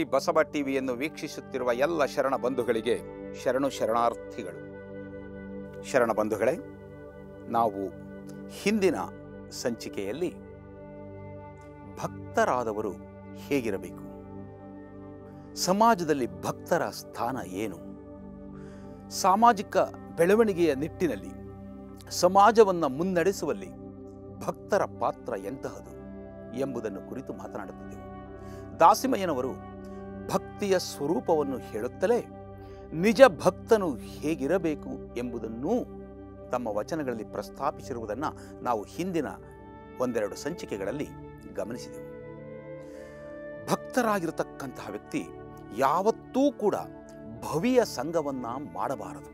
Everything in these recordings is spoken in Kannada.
ಬಸವ ಟಿವಿಯನ್ನು ವೀಕ್ಷಿಸುತ್ತಿರುವ ಎಲ್ಲ ಶರಣ ಬಂಧುಗಳಿಗೆ ಶರಣು ಶರಣಾರ್ಥಿಗಳು ಶರಣ ಬಂಧುಗಳೇ ನಾವು ಹಿಂದಿನ ಸಂಚಿಕೆಯಲ್ಲಿ ಭಕ್ತರಾದವರು ಹೇಗಿರಬೇಕು ಸಮಾಜದಲ್ಲಿ ಭಕ್ತರ ಸ್ಥಾನ ಏನು ಸಾಮಾಜಿಕ ಬೆಳವಣಿಗೆಯ ನಿಟ್ಟಿನಲ್ಲಿ ಸಮಾಜವನ್ನು ಮುನ್ನಡೆಸುವಲ್ಲಿ ಭಕ್ತರ ಪಾತ್ರ ಎಂತಹದು ಎಂಬುದನ್ನು ಕುರಿತು ಮಾತನಾಡುತ್ತಿದ್ದೆವು ದಾಸಿಮಯ್ಯನವರು ಭಕ್ತಿಯ ಸ್ವರೂಪವನ್ನು ಹೇಳುತ್ತಲೇ ನಿಜ ಭಕ್ತನು ಹೇಗಿರಬೇಕು ಎಂಬುದನ್ನೂ ತಮ್ಮ ವಚನಗಳಲ್ಲಿ ಪ್ರಸ್ತಾಪಿಸಿರುವುದನ್ನು ನಾವು ಹಿಂದಿನ ಒಂದೆರಡು ಸಂಚಿಕೆಗಳಲ್ಲಿ ಗಮನಿಸಿದೆವು ಭಕ್ತರಾಗಿರತಕ್ಕಂತಹ ವ್ಯಕ್ತಿ ಯಾವತ್ತೂ ಕೂಡ ಭವಿಯ ಸಂಘವನ್ನ ಮಾಡಬಾರದು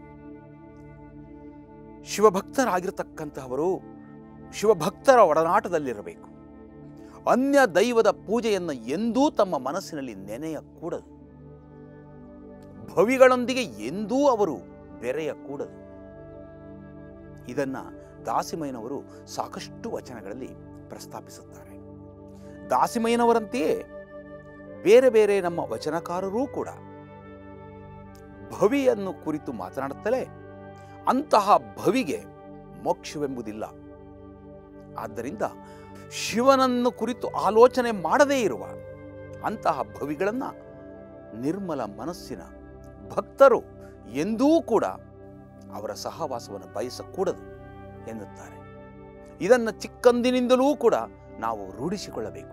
ಶಿವಭಕ್ತರಾಗಿರ್ತಕ್ಕಂತಹವರು ಶಿವಭಕ್ತರ ಒಡನಾಟದಲ್ಲಿರಬೇಕು ಅನ್ಯ ದೈವದ ಪೂಜೆಯನ್ನು ಎಂದೂ ತಮ್ಮ ಮನಸ್ಸಿನಲ್ಲಿ ನೆನೆಯಕೂಡದು ಭವಿಗಳೊಂದಿಗೆ ಎಂದೂ ಅವರು ಬೆರೆಯಕೂಡದು ಇದನ್ನ ದಾಸಿಮಯ್ಯನವರು ಸಾಕಷ್ಟು ವಚನಗಳಲ್ಲಿ ಪ್ರಸ್ತಾಪಿಸುತ್ತಾರೆ ದಾಸಿಮಯ್ಯನವರಂತೆಯೇ ಬೇರೆ ಬೇರೆ ನಮ್ಮ ವಚನಕಾರರೂ ಕೂಡ ಭವಿಯನ್ನು ಕುರಿತು ಮಾತನಾಡುತ್ತಲೇ ಅಂತಹ ಭವಿಗೆ ಮೋಕ್ಷವೆಂಬುದಿಲ್ಲ ಆದ್ದರಿಂದ ಶಿವನನ್ನು ಕುರಿತು ಆಲೋಚನೆ ಮಾಡದೇ ಇರುವ ಅಂತಹ ಭವಿಗಳನ್ನು ನಿರ್ಮಲ ಮನಸ್ಸಿನ ಭಕ್ತರು ಎಂದೂ ಕೂಡ ಅವರ ಸಹವಾಸವನ್ನು ಬಯಸಕೂಡದು ಎನ್ನುತ್ತಾರೆ ಇದನ್ನು ಚಿಕ್ಕಂದಿನಿಂದಲೂ ಕೂಡ ನಾವು ರೂಢಿಸಿಕೊಳ್ಳಬೇಕು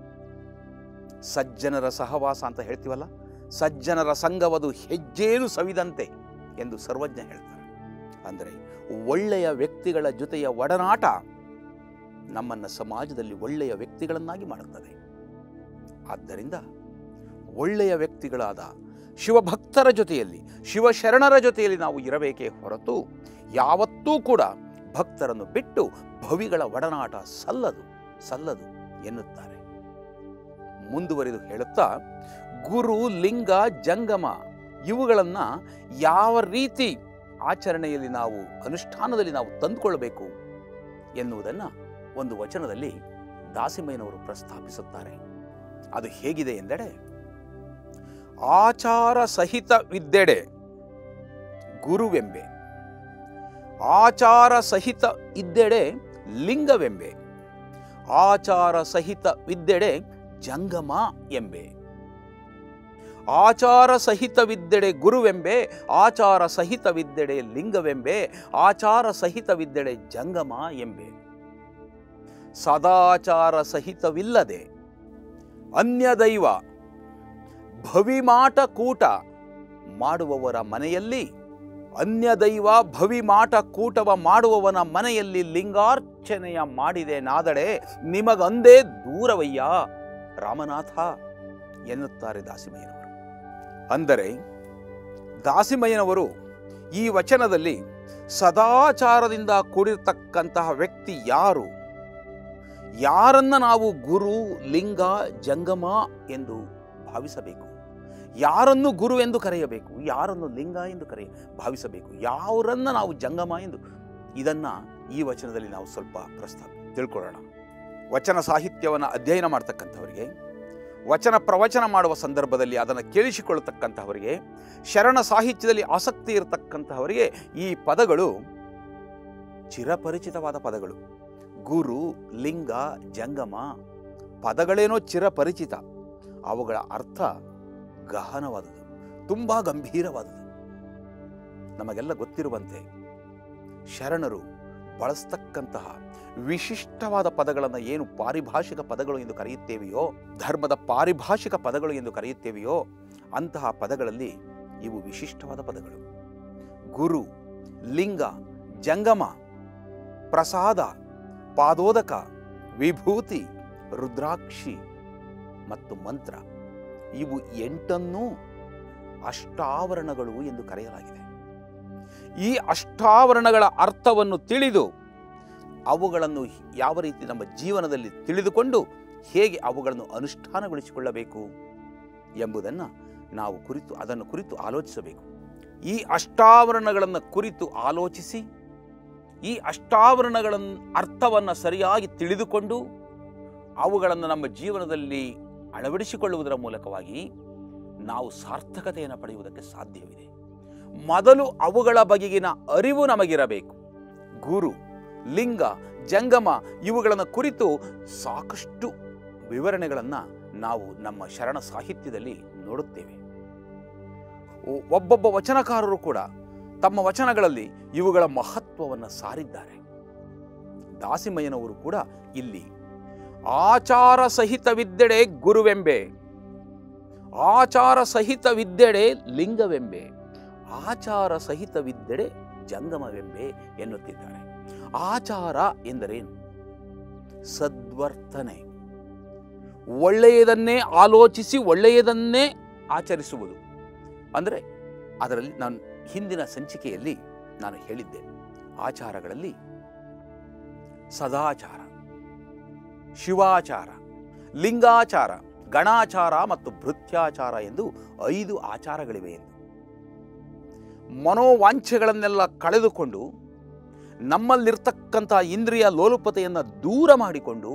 ಸಜ್ಜನರ ಸಹವಾಸ ಅಂತ ಹೇಳ್ತೀವಲ್ಲ ಸಜ್ಜನರ ಸಂಘವದು ಹೆಜ್ಜೇನು ಸವಿದಂತೆ ಎಂದು ಸರ್ವಜ್ಞ ಹೇಳ್ತಾರೆ ಅಂದರೆ ಒಳ್ಳೆಯ ವ್ಯಕ್ತಿಗಳ ಜೊತೆಯ ಒಡನಾಟ ನಮ್ಮನ್ನು ಸಮಾಜದಲ್ಲಿ ಒಳ್ಳೆಯ ವ್ಯಕ್ತಿಗಳನ್ನಾಗಿ ಮಾಡುತ್ತದೆ ಆದ್ದರಿಂದ ಒಳ್ಳೆಯ ವ್ಯಕ್ತಿಗಳಾದ ಶಿವಭಕ್ತರ ಜೊತೆಯಲ್ಲಿ ಶಿವಶರಣರ ಜೊತೆಯಲ್ಲಿ ನಾವು ಇರಬೇಕೇ ಹೊರತು ಯಾವತ್ತೂ ಕೂಡ ಭಕ್ತರನ್ನು ಬಿಟ್ಟು ಭವಿಗಳ ಒಡನಾಟ ಸಲ್ಲದು ಸಲ್ಲದು ಎನ್ನುತ್ತಾರೆ ಮುಂದುವರಿದು ಹೇಳುತ್ತಾ ಗುರು ಲಿಂಗ ಜಂಗಮ ಇವುಗಳನ್ನು ಯಾವ ರೀತಿ ಆಚರಣೆಯಲ್ಲಿ ನಾವು ಅನುಷ್ಠಾನದಲ್ಲಿ ನಾವು ತಂದುಕೊಳ್ಳಬೇಕು ಎನ್ನುವುದನ್ನು ಒಂದು ವಚನದಲ್ಲಿ ದಾಸಿಮಯ್ಯನವರು ಪ್ರಸ್ತಾಪಿಸುತ್ತಾರೆ ಅದು ಹೇಗಿದೆ ಎಂದರೆ ಆಚಾರ ಸಹಿತ ವಿದ್ದೆಡೆ ಗುರುವೆಂಬೆ ಆಚಾರ ಸಹಿತ ಇದ್ದೆಡೆ ಲಿಂಗವೆಂಬೆ ಆಚಾರ ಸಹಿತ ವಿದ್ದೆಡೆ ಜಂಗಮ ಎಂಬೆ ಆಚಾರ ಸಹಿತವಿದ್ದೆಡೆ ಗುರುವೆಂಬೆ ಆಚಾರ ಸಹಿತವಿದ್ದೆಡೆ ಲಿಂಗವೆಂಬೆ ಆಚಾರ ಸಹಿತವಿದ್ದೆಡೆ ಜಂಗಮ ಎಂಬೆ ಸದಾಚಾರ ಸಹಿತವಿಲ್ಲದೆ ಅನ್ಯ ದೈವ ಭವಿಮಾಟ ಕೂಟ ಮಾಡುವವರ ಮನೆಯಲ್ಲಿ ಅನ್ಯ ದೈವ ಭವಿಮಾಟ ಕೂಟವ ಮಾಡುವವನ ಮನೆಯಲ್ಲಿ ಲಿಂಗಾರ್ಚನೆಯ ಮಾಡಿದೆ ನಾದಡೆ ನಿಮಗಂದೇ ದೂರವಯ್ಯ ರಾಮನಾಥ ಎನ್ನುತ್ತಾರೆ ದಾಸಿಮಯ್ಯನವರು ಅಂದರೆ ದಾಸಿಮಯ್ಯನವರು ಈ ವಚನದಲ್ಲಿ ಸದಾಚಾರದಿಂದ ಕೂಡಿರ್ತಕ್ಕಂತಹ ವ್ಯಕ್ತಿ ಯಾರು ಯಾರನ್ನ ನಾವು ಗುರು ಲಿಂಗ ಜಂಗಮ ಎಂದು ಭಾವಿಸಬೇಕು ಯಾರನ್ನು ಗುರು ಎಂದು ಕರೆಯಬೇಕು ಯಾರನ್ನು ಲಿಂಗ ಎಂದು ಕರೆಯ ಭಾವಿಸಬೇಕು ಯಾರನ್ನ ನಾವು ಜಂಗಮ ಎಂದು ಇದನ್ನ ಈ ವಚನದಲ್ಲಿ ನಾವು ಸ್ವಲ್ಪ ಪ್ರಸ್ತಾಪ ತಿಳ್ಕೊಳ್ಳೋಣ ವಚನ ಸಾಹಿತ್ಯವನ್ನು ಅಧ್ಯಯನ ಮಾಡ್ತಕ್ಕಂಥವರಿಗೆ ವಚನ ಪ್ರವಚನ ಮಾಡುವ ಸಂದರ್ಭದಲ್ಲಿ ಅದನ್ನು ಕೇಳಿಸಿಕೊಳ್ಳತಕ್ಕಂತಹವರಿಗೆ ಶರಣ ಸಾಹಿತ್ಯದಲ್ಲಿ ಆಸಕ್ತಿ ಇರತಕ್ಕಂತಹವರಿಗೆ ಈ ಪದಗಳು ಚಿರಪರಿಚಿತವಾದ ಪದಗಳು ಗುರು ಲಿಂಗ ಜಂಗಮ ಪದಗಳೇನೋ ಚಿರಪರಿಚಿತ ಅವುಗಳ ಅರ್ಥ ಗಹನವಾದುದು ತುಂಬ ಗಂಭೀರವಾದುದು ನಮಗೆಲ್ಲ ಗೊತ್ತಿರುವಂತೆ ಶರಣರು ಬಳಸ್ತಕ್ಕಂತಹ ವಿಶಿಷ್ಟವಾದ ಪದಗಳನ್ನು ಏನು ಪಾರಿಭಾಷಿಕ ಪದಗಳು ಎಂದು ಕರೆಯುತ್ತೇವೆಯೋ ಧರ್ಮದ ಪಾರಿಭಾಷಿಕ ಪದಗಳು ಎಂದು ಕರೆಯುತ್ತೇವೆಯೋ ಅಂತಹ ಪದಗಳಲ್ಲಿ ಇವು ವಿಶಿಷ್ಟವಾದ ಪದಗಳು ಗುರು ಲಿಂಗ ಜಂಗಮ ಪ್ರಸಾದ ಪಾದೋದಕ ವಿಭೂತಿ ರುದ್ರಾಕ್ಷಿ ಮತ್ತು ಮಂತ್ರ ಇವು ಎಂಟನ್ನೂ ಅಷ್ಟಾವರಣಗಳು ಎಂದು ಕರೆಯಲಾಗಿದೆ ಈ ಅಷ್ಟಾವರಣಗಳ ಅರ್ಥವನ್ನು ತಿಳಿದು ಅವುಗಳನ್ನು ಯಾವ ರೀತಿ ನಮ್ಮ ಜೀವನದಲ್ಲಿ ತಿಳಿದುಕೊಂಡು ಹೇಗೆ ಅವುಗಳನ್ನು ಅನುಷ್ಠಾನಗೊಳಿಸಿಕೊಳ್ಳಬೇಕು ಎಂಬುದನ್ನು ನಾವು ಕುರಿತು ಅದನ್ನು ಕುರಿತು ಆಲೋಚಿಸಬೇಕು ಈ ಅಷ್ಟಾವರಣಗಳನ್ನು ಕುರಿತು ಆಲೋಚಿಸಿ ಈ ಅಷ್ಟಾವರಣಗಳ ಅರ್ಥವನ್ನು ಸರಿಯಾಗಿ ತಿಳಿದುಕೊಂಡು ಅವುಗಳನ್ನು ನಮ್ಮ ಜೀವನದಲ್ಲಿ ಅಳವಡಿಸಿಕೊಳ್ಳುವುದರ ಮೂಲಕವಾಗಿ ನಾವು ಸಾರ್ಥಕತೆಯನ್ನು ಪಡೆಯುವುದಕ್ಕೆ ಸಾಧ್ಯವಿದೆ ಮೊದಲು ಅವುಗಳ ಬಗೆಗಿನ ಅರಿವು ನಮಗಿರಬೇಕು ಗುರು ಲಿಂಗ ಜಂಗಮ ಇವುಗಳನ್ನು ಕುರಿತು ಸಾಕಷ್ಟು ವಿವರಣೆಗಳನ್ನು ನಾವು ನಮ್ಮ ಶರಣ ಸಾಹಿತ್ಯದಲ್ಲಿ ನೋಡುತ್ತೇವೆ ಒ- ಒಬ್ಬೊಬ್ಬ ವಚನಕಾರರು ಕೂಡ ತಮ್ಮ ವಚನಗಳಲ್ಲಿ ಇವುಗಳ ಮಹತ್ವವನ್ನು ಸಾರಿದ್ದಾರೆ ದಾಸಿಮಯ್ಯನವರು ಕೂಡ ಇಲ್ಲಿ ಆಚಾರ ಸಹಿತವಿದ್ದೆಡೆ ಗುರುವೆಂಬೆ ಆಚಾರ ಸಹಿತವಿದ್ದೆಡೆ ಲಿಂಗವೆಂಬೆ ಆಚಾರ ಸಹಿತವಿದ್ದೆಡೆ ಜಂಗಮವೆಂಬೆ ಎನ್ನುತ್ತಿದ್ದಾರೆ ಆಚಾರ ಎಂದರೇನು ಸದ್ವರ್ತನೆ ಒಳ್ಳೆಯದನ್ನೇ ಆಲೋಚಿಸಿ ಒಳ್ಳೆಯದನ್ನೇ ಆಚರಿಸುವುದು ಅಂದರೆ ಅದರಲ್ಲಿ ನಾನು ಹಿಂದಿನ ಸಂಚಿಕೆಯಲ್ಲಿ ನಾನು ಹೇಳಿದ್ದೆ ಆಚಾರಗಳಲ್ಲಿ ಸದಾಚಾರ ಶಿವಾಚಾರ ಲಿಂಗಾಚಾರ ಗಣಾಚಾರ ಮತ್ತು ಭೃತ್ಯಾಚಾರ ಎಂದು ಐದು ಆಚಾರಗಳಿವೆ ಎಂದು ಮನೋವಾಂಛೆಗಳನ್ನೆಲ್ಲ ಕಳೆದುಕೊಂಡು ನಮ್ಮಲ್ಲಿರ್ತಕ್ಕಂಥ ಇಂದ್ರಿಯ ಲೋಲುಪತೆಯನ್ನು ದೂರ ಮಾಡಿಕೊಂಡು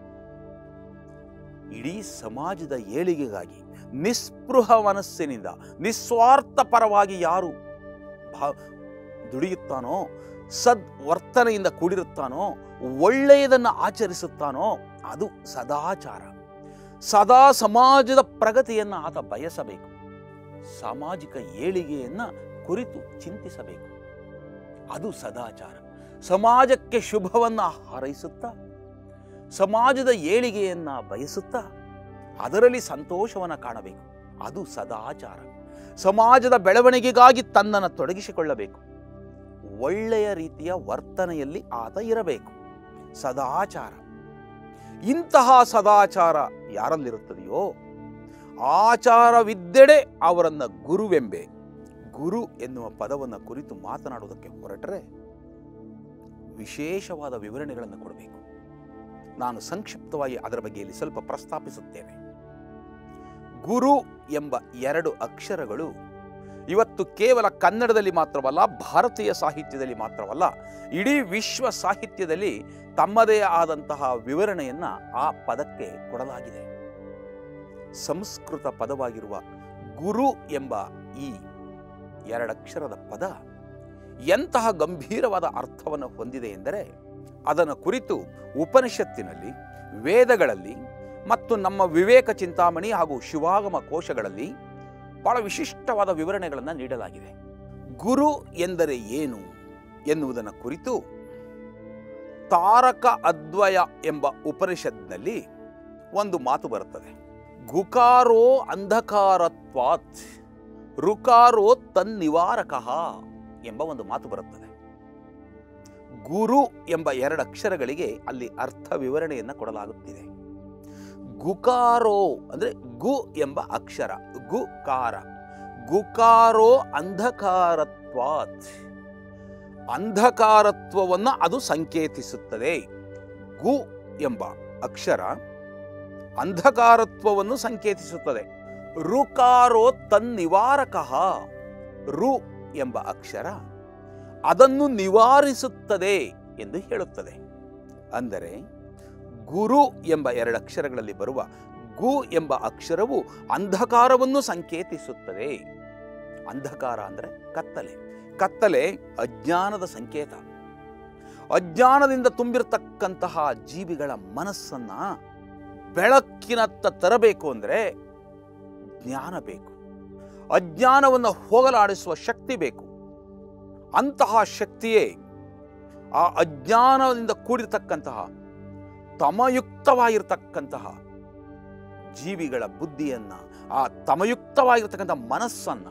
ಇಡೀ ಸಮಾಜದ ಏಳಿಗೆಗಾಗಿ ನಿಸ್ಪೃಹ ಮನಸ್ಸಿನಿಂದ ನಿಸ್ವಾರ್ಥ ಪರವಾಗಿ ಯಾರು ಭಾ ದುಡಿಯುತ್ತಾನೋ ಸದ್ವರ್ತನೆಯಿಂದ ಕೂಡಿರುತ್ತಾನೋ ಒಳ್ಳೆಯದನ್ನು ಆಚರಿಸುತ್ತಾನೋ ಅದು ಸದಾಚಾರ ಸದಾ ಸಮಾಜದ ಪ್ರಗತಿಯನ್ನು ಆತ ಬಯಸಬೇಕು ಸಾಮಾಜಿಕ ಏಳಿಗೆಯನ್ನು ಕುರಿತು ಚಿಂತಿಸಬೇಕು ಅದು ಸದಾಚಾರ ಸಮಾಜಕ್ಕೆ ಶುಭವನ್ನು ಹಾರೈಸುತ್ತಾ ಸಮಾಜದ ಏಳಿಗೆಯನ್ನ ಬಯಸುತ್ತಾ ಅದರಲ್ಲಿ ಸಂತೋಷವನ್ನು ಕಾಣಬೇಕು ಅದು ಸದಾಚಾರ ಸಮಾಜದ ಬೆಳವಣಿಗೆಗಾಗಿ ತನ್ನನ್ನು ತೊಡಗಿಸಿಕೊಳ್ಳಬೇಕು ಒಳ್ಳೆಯ ರೀತಿಯ ವರ್ತನೆಯಲ್ಲಿ ಆತ ಇರಬೇಕು ಸದಾಚಾರ ಇಂತಹ ಸದಾಚಾರ ಯಾರಲ್ಲಿರುತ್ತದೆಯೋ ಆಚಾರವಿದ್ದೆಡೆ ಅವರನ್ನ ಗುರುವೆಂಬೆ ಗುರು ಎನ್ನುವ ಪದವನ್ನು ಕುರಿತು ಮಾತನಾಡುವುದಕ್ಕೆ ಹೊರಟರೆ ವಿಶೇಷವಾದ ವಿವರಣೆಗಳನ್ನು ಕೊಡಬೇಕು ನಾನು ಸಂಕ್ಷಿಪ್ತವಾಗಿ ಅದರ ಬಗ್ಗೆ ಇಲ್ಲಿ ಸ್ವಲ್ಪ ಪ್ರಸ್ತಾಪಿಸುತ್ತೇನೆ ಗುರು ಎಂಬ ಎರಡು ಅಕ್ಷರಗಳು ಇವತ್ತು ಕೇವಲ ಕನ್ನಡದಲ್ಲಿ ಮಾತ್ರವಲ್ಲ ಭಾರತೀಯ ಸಾಹಿತ್ಯದಲ್ಲಿ ಮಾತ್ರವಲ್ಲ ಇಡೀ ವಿಶ್ವ ಸಾಹಿತ್ಯದಲ್ಲಿ ತಮ್ಮದೇ ಆದಂತಹ ವಿವರಣೆಯನ್ನ ಆ ಪದಕ್ಕೆ ಕೊಡಲಾಗಿದೆ ಸಂಸ್ಕೃತ ಪದವಾಗಿರುವ ಗುರು ಎಂಬ ಈ ಎರಡಕ್ಷರದ ಪದ ಎಂತಹ ಗಂಭೀರವಾದ ಅರ್ಥವನ್ನು ಹೊಂದಿದೆ ಎಂದರೆ ಅದನ್ನು ಕುರಿತು ಉಪನಿಷತ್ತಿನಲ್ಲಿ ವೇದಗಳಲ್ಲಿ ಮತ್ತು ನಮ್ಮ ವಿವೇಕ ಚಿಂತಾಮಣಿ ಹಾಗೂ ಶಿವಾಗಮ ಕೋಶಗಳಲ್ಲಿ ಬಹಳ ವಿಶಿಷ್ಟವಾದ ವಿವರಣೆಗಳನ್ನು ನೀಡಲಾಗಿದೆ ಗುರು ಎಂದರೆ ಏನು ಎನ್ನುವುದನ್ನು ಕುರಿತು ತಾರಕ ಅದ್ವಯ ಎಂಬ ಉಪನಿಷತ್ನಲ್ಲಿ ಒಂದು ಮಾತು ಬರುತ್ತದೆ ಗುಕಾರೋ ಅಂಧಕಾರತ್ವಾತ್ ರುಕಾರೋ ತನ್ನಿವಾರಕಃ ಎಂಬ ಒಂದು ಮಾತು ಬರುತ್ತದೆ ಗುರು ಎಂಬ ಎರಡು ಅಕ್ಷರಗಳಿಗೆ ಅಲ್ಲಿ ಅರ್ಥ ವಿವರಣೆಯನ್ನು ಕೊಡಲಾಗುತ್ತಿದೆ ಗುಕಾರೋ ಅಂದರೆ ಗು ಎಂಬ ಅಕ್ಷರ ಗುಕಾರ ಗುಕಾರೋ ಅಂಧಕಾರತ್ವಾತ್ ಅಂಧಕಾರತ್ವವನ್ನು ಅದು ಸಂಕೇತಿಸುತ್ತದೆ ಗು ಎಂಬ ಅಕ್ಷರ ಅಂಧಕಾರತ್ವವನ್ನು ಸಂಕೇತಿಸುತ್ತದೆ ರುಕಾರೋ ತನ್ನಿವಾರಕಃ ರು ಎಂಬ ಅಕ್ಷರ ಅದನ್ನು ನಿವಾರಿಸುತ್ತದೆ ಎಂದು ಹೇಳುತ್ತದೆ ಅಂದರೆ ಗುರು ಎಂಬ ಎರಡು ಅಕ್ಷರಗಳಲ್ಲಿ ಬರುವ ಗು ಎಂಬ ಅಕ್ಷರವು ಅಂಧಕಾರವನ್ನು ಸಂಕೇತಿಸುತ್ತದೆ ಅಂಧಕಾರ ಅಂದರೆ ಕತ್ತಲೆ ಕತ್ತಲೆ ಅಜ್ಞಾನದ ಸಂಕೇತ ಅಜ್ಞಾನದಿಂದ ತುಂಬಿರತಕ್ಕಂತಹ ಜೀವಿಗಳ ಮನಸ್ಸನ್ನ ಬೆಳಕಿನತ್ತ ತರಬೇಕು ಅಂದರೆ ಜ್ಞಾನ ಬೇಕು ಅಜ್ಞಾನವನ್ನು ಹೋಗಲಾಡಿಸುವ ಶಕ್ತಿ ಬೇಕು ಅಂತಹ ಶಕ್ತಿಯೇ ಆ ಅಜ್ಞಾನದಿಂದ ಕೂಡಿರ್ತಕ್ಕಂತಹ ತಮಯುಕ್ತವಾಗಿರ್ತಕ್ಕಂತಹ ಜೀವಿಗಳ ಬುದ್ಧಿಯನ್ನ ಆ ತಮಯುಕ್ತವಾಗಿರ್ತಕ್ಕಂಥ ಮನಸ್ಸನ್ನ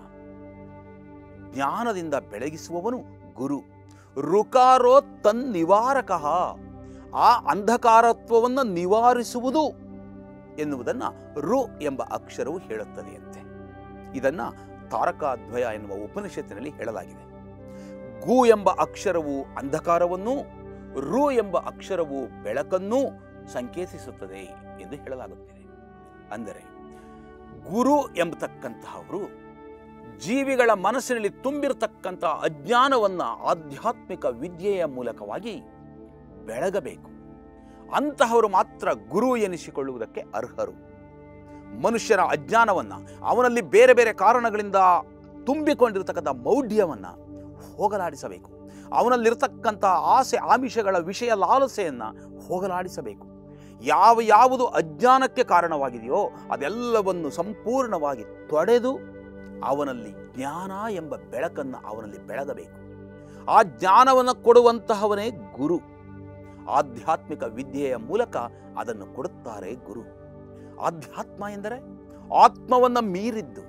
ಜ್ಞಾನದಿಂದ ಬೆಳಗಿಸುವವನು ಗುರು ರುಕಾರೋ ತನ್ನಿವಾರಕಃ ಆ ಅಂಧಕಾರತ್ವವನ್ನು ನಿವಾರಿಸುವುದು ಎನ್ನುವುದನ್ನು ರು ಎಂಬ ಅಕ್ಷರವು ಹೇಳುತ್ತದೆಯಂತೆ ಇದನ್ನ ತಾರಕಾದ್ವಯ ಎನ್ನುವ ಉಪನಿಷತ್ತಿನಲ್ಲಿ ಹೇಳಲಾಗಿದೆ ಗು ಎಂಬ ಅಕ್ಷರವು ಅಂಧಕಾರವನ್ನು ರು ಎಂಬ ಅಕ್ಷರವು ಬೆಳಕನ್ನೂ ಸಂಕೇತಿಸುತ್ತದೆ ಎಂದು ಹೇಳಲಾಗುತ್ತಿದೆ ಅಂದರೆ ಗುರು ಎಂಬತಕ್ಕಂತಹವರು ಜೀವಿಗಳ ಮನಸ್ಸಿನಲ್ಲಿ ತುಂಬಿರತಕ್ಕಂಥ ಅಜ್ಞಾನವನ್ನು ಆಧ್ಯಾತ್ಮಿಕ ವಿದ್ಯೆಯ ಮೂಲಕವಾಗಿ ಬೆಳಗಬೇಕು ಅಂತಹವರು ಮಾತ್ರ ಗುರು ಎನಿಸಿಕೊಳ್ಳುವುದಕ್ಕೆ ಅರ್ಹರು ಮನುಷ್ಯನ ಅಜ್ಞಾನವನ್ನು ಅವನಲ್ಲಿ ಬೇರೆ ಬೇರೆ ಕಾರಣಗಳಿಂದ ತುಂಬಿಕೊಂಡಿರತಕ್ಕಂಥ ಮೌಢ್ಯವನ್ನು ಹೋಗಲಾಡಿಸಬೇಕು ಅವನಲ್ಲಿರ್ತಕ್ಕಂಥ ಆಸೆ ಆಮಿಷಗಳ ವಿಷಯ ಲಾಲಸೆಯನ್ನು ಹೋಗಲಾಡಿಸಬೇಕು ಯಾವ ಯಾವುದು ಅಜ್ಞಾನಕ್ಕೆ ಕಾರಣವಾಗಿದೆಯೋ ಅದೆಲ್ಲವನ್ನು ಸಂಪೂರ್ಣವಾಗಿ ತೊಡೆದು ಅವನಲ್ಲಿ ಜ್ಞಾನ ಎಂಬ ಬೆಳಕನ್ನು ಅವನಲ್ಲಿ ಬೆಳಗಬೇಕು ಆ ಜ್ಞಾನವನ್ನು ಕೊಡುವಂತಹವನೇ ಗುರು ಆಧ್ಯಾತ್ಮಿಕ ವಿದ್ಯೆಯ ಮೂಲಕ ಅದನ್ನು ಕೊಡುತ್ತಾರೆ ಗುರು ಆಧ್ಯಾತ್ಮ ಎಂದರೆ ಆತ್ಮವನ್ನು ಮೀರಿದ್ದು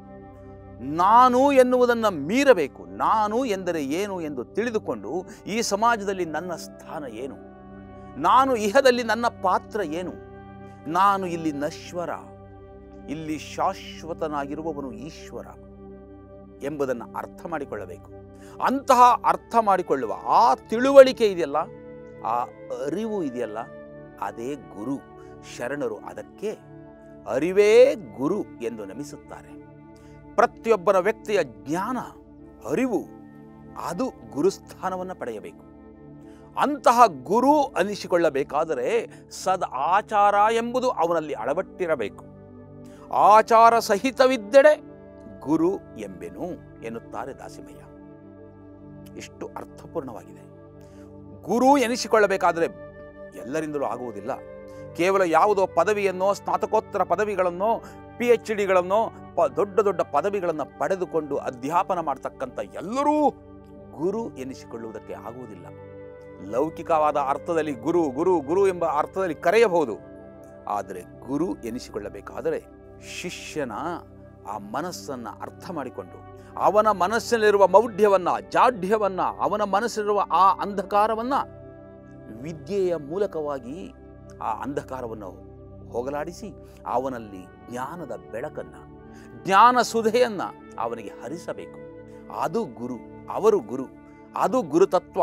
ನಾನು ಎನ್ನುವುದನ್ನು ಮೀರಬೇಕು ನಾನು ಎಂದರೆ ಏನು ಎಂದು ತಿಳಿದುಕೊಂಡು ಈ ಸಮಾಜದಲ್ಲಿ ನನ್ನ ಸ್ಥಾನ ಏನು ನಾನು ಇಹದಲ್ಲಿ ನನ್ನ ಪಾತ್ರ ಏನು ನಾನು ಇಲ್ಲಿ ನಶ್ವರ ಇಲ್ಲಿ ಶಾಶ್ವತನಾಗಿರುವವನು ಈಶ್ವರ ಎಂಬುದನ್ನು ಅರ್ಥ ಮಾಡಿಕೊಳ್ಳಬೇಕು ಅಂತಹ ಅರ್ಥ ಮಾಡಿಕೊಳ್ಳುವ ಆ ತಿಳುವಳಿಕೆ ಇದೆಯಲ್ಲ ಆ ಅರಿವು ಇದೆಯಲ್ಲ ಅದೇ ಗುರು ಶರಣರು ಅದಕ್ಕೆ ಅರಿವೇ ಗುರು ಎಂದು ನಮಿಸುತ್ತಾರೆ ಪ್ರತಿಯೊಬ್ಬನ ವ್ಯಕ್ತಿಯ ಜ್ಞಾನ ಅರಿವು ಅದು ಗುರುಸ್ಥಾನವನ್ನು ಪಡೆಯಬೇಕು ಅಂತಹ ಗುರು ಅನಿಸಿಕೊಳ್ಳಬೇಕಾದರೆ ಸದ್ ಆಚಾರ ಎಂಬುದು ಅವನಲ್ಲಿ ಅಳವಟ್ಟಿರಬೇಕು ಆಚಾರ ಸಹಿತವಿದ್ದೆಡೆ ಗುರು ಎಂಬೆನು ಎನ್ನುತ್ತಾರೆ ದಾಸಿಮಯ್ಯ ಇಷ್ಟು ಅರ್ಥಪೂರ್ಣವಾಗಿದೆ ಗುರು ಎನಿಸಿಕೊಳ್ಳಬೇಕಾದರೆ ಎಲ್ಲರಿಂದಲೂ ಆಗುವುದಿಲ್ಲ ಕೇವಲ ಯಾವುದೋ ಪದವಿಯನ್ನೋ ಸ್ನಾತಕೋತ್ತರ ಪದವಿಗಳನ್ನೋ ಪಿ ಎಚ್ ಡಿಗಳನ್ನೋ ಪ ದೊಡ್ಡ ದೊಡ್ಡ ಪದವಿಗಳನ್ನು ಪಡೆದುಕೊಂಡು ಅಧ್ಯಾಪನ ಮಾಡ್ತಕ್ಕಂಥ ಎಲ್ಲರೂ ಗುರು ಎನಿಸಿಕೊಳ್ಳುವುದಕ್ಕೆ ಆಗುವುದಿಲ್ಲ ಲೌಕಿಕವಾದ ಅರ್ಥದಲ್ಲಿ ಗುರು ಗುರು ಗುರು ಎಂಬ ಅರ್ಥದಲ್ಲಿ ಕರೆಯಬಹುದು ಆದರೆ ಗುರು ಎನಿಸಿಕೊಳ್ಳಬೇಕಾದರೆ ಶಿಷ್ಯನ ಆ ಮನಸ್ಸನ್ನು ಅರ್ಥ ಮಾಡಿಕೊಂಡು ಅವನ ಮನಸ್ಸಿನಲ್ಲಿರುವ ಮೌಢ್ಯವನ್ನು ಜಾಢ್ಯವನ್ನು ಅವನ ಮನಸ್ಸಿರುವ ಆ ಅಂಧಕಾರವನ್ನು ವಿದ್ಯೆಯ ಮೂಲಕವಾಗಿ ಆ ಅಂಧಕಾರವನ್ನು ಹೋಗಲಾಡಿಸಿ ಅವನಲ್ಲಿ ಜ್ಞಾನದ ಬೆಳಕನ್ನು ಜ್ಞಾನ ಸುಧೆಯನ್ನು ಅವನಿಗೆ ಹರಿಸಬೇಕು ಅದು ಗುರು ಅವರು ಗುರು ಅದು ಗುರುತತ್ವ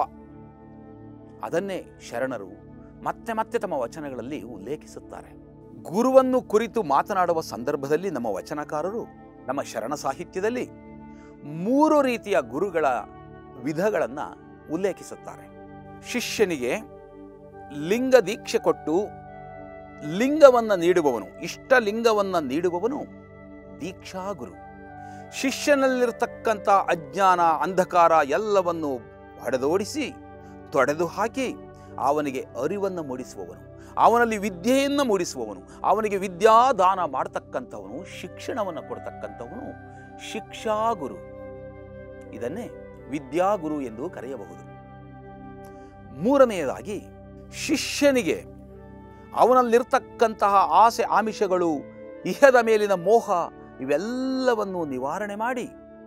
ಅದನ್ನೇ ಶರಣರು ಮತ್ತೆ ಮತ್ತೆ ತಮ್ಮ ವಚನಗಳಲ್ಲಿ ಉಲ್ಲೇಖಿಸುತ್ತಾರೆ ಗುರುವನ್ನು ಕುರಿತು ಮಾತನಾಡುವ ಸಂದರ್ಭದಲ್ಲಿ ನಮ್ಮ ವಚನಕಾರರು ನಮ್ಮ ಶರಣ ಸಾಹಿತ್ಯದಲ್ಲಿ ಮೂರು ರೀತಿಯ ಗುರುಗಳ ವಿಧಗಳನ್ನು ಉಲ್ಲೇಖಿಸುತ್ತಾರೆ ಶಿಷ್ಯನಿಗೆ ಲಿಂಗ ದೀಕ್ಷೆ ಕೊಟ್ಟು ಲಿಂಗವನ್ನು ನೀಡುವವನು ಇಷ್ಟ ಲಿಂಗವನ್ನು ನೀಡುವವನು ದೀಕ್ಷಾಗುರು ಶಿಷ್ಯನಲ್ಲಿರ್ತಕ್ಕಂಥ ಅಜ್ಞಾನ ಅಂಧಕಾರ ಎಲ್ಲವನ್ನು ಹೊಡೆದೋಡಿಸಿ ತೊಡೆದು ಹಾಕಿ ಅವನಿಗೆ ಅರಿವನ್ನು ಮೂಡಿಸುವವನು ಅವನಲ್ಲಿ ವಿದ್ಯೆಯನ್ನು ಮೂಡಿಸುವವನು ಅವನಿಗೆ ವಿದ್ಯಾದಾನ ಮಾಡತಕ್ಕಂಥವನು ಶಿಕ್ಷಣವನ್ನು ಕೊಡ್ತಕ್ಕಂಥವನು ಶಿಕ್ಷಾಗುರು ಇದನ್ನೇ ವಿದ್ಯಾಗುರು ಎಂದು ಕರೆಯಬಹುದು ಮೂರನೆಯದಾಗಿ ಶಿಷ್ಯನಿಗೆ ಅವನಲ್ಲಿರ್ತಕ್ಕಂತಹ ಆಸೆ ಆಮಿಷಗಳು ಇಹದ ಮೇಲಿನ ಮೋಹ ಇವೆಲ್ಲವನ್ನು ನಿವಾರಣೆ ಮಾಡಿ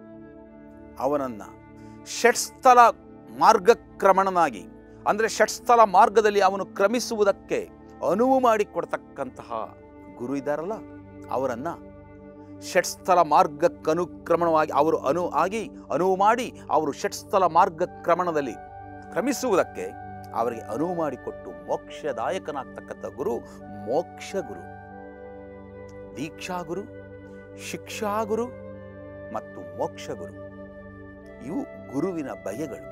ಅವನನ್ನು ಷಟ್ಸ್ಥಲ ಮಾರ್ಗಕ್ರಮಣನಾಗಿ ಅಂದರೆ ಷಟ್ಸ್ಥಲ ಮಾರ್ಗದಲ್ಲಿ ಅವನು ಕ್ರಮಿಸುವುದಕ್ಕೆ ಅನುವು ಮಾಡಿಕೊಡ್ತಕ್ಕಂತಹ ಗುರು ಇದ್ದಾರಲ್ಲ ಅವರನ್ನು ಷಟ್ಸ್ಥಲ ಮಾರ್ಗಕ್ಕನುಕ್ರಮಣವಾಗಿ ಅವರು ಅನು ಆಗಿ ಅನುವು ಮಾಡಿ ಅವರು ಷಟ್ಸ್ಥಲ ಮಾರ್ಗಕ್ರಮಣದಲ್ಲಿ ಕ್ರಮಿಸುವುದಕ್ಕೆ ಅವರಿಗೆ ಅನುವು ಮಾಡಿಕೊಟ್ಟು ಮೋಕ್ಷದಾಯಕನಾಗ್ತಕ್ಕಂಥ ಗುರು ಮೋಕ್ಷ ಗುರು ದೀಕ್ಷಾಗುರು ಶಿಕ್ಷಾಗುರು ಮತ್ತು ಮೋಕ್ಷಗುರು ಇವು ಗುರುವಿನ ಬಯಗಳು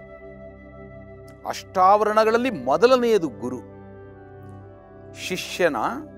ಅಷ್ಟಾವರಣಗಳಲ್ಲಿ ಮೊದಲನೆಯದು ಗುರು ಶಿಷ್ಯನ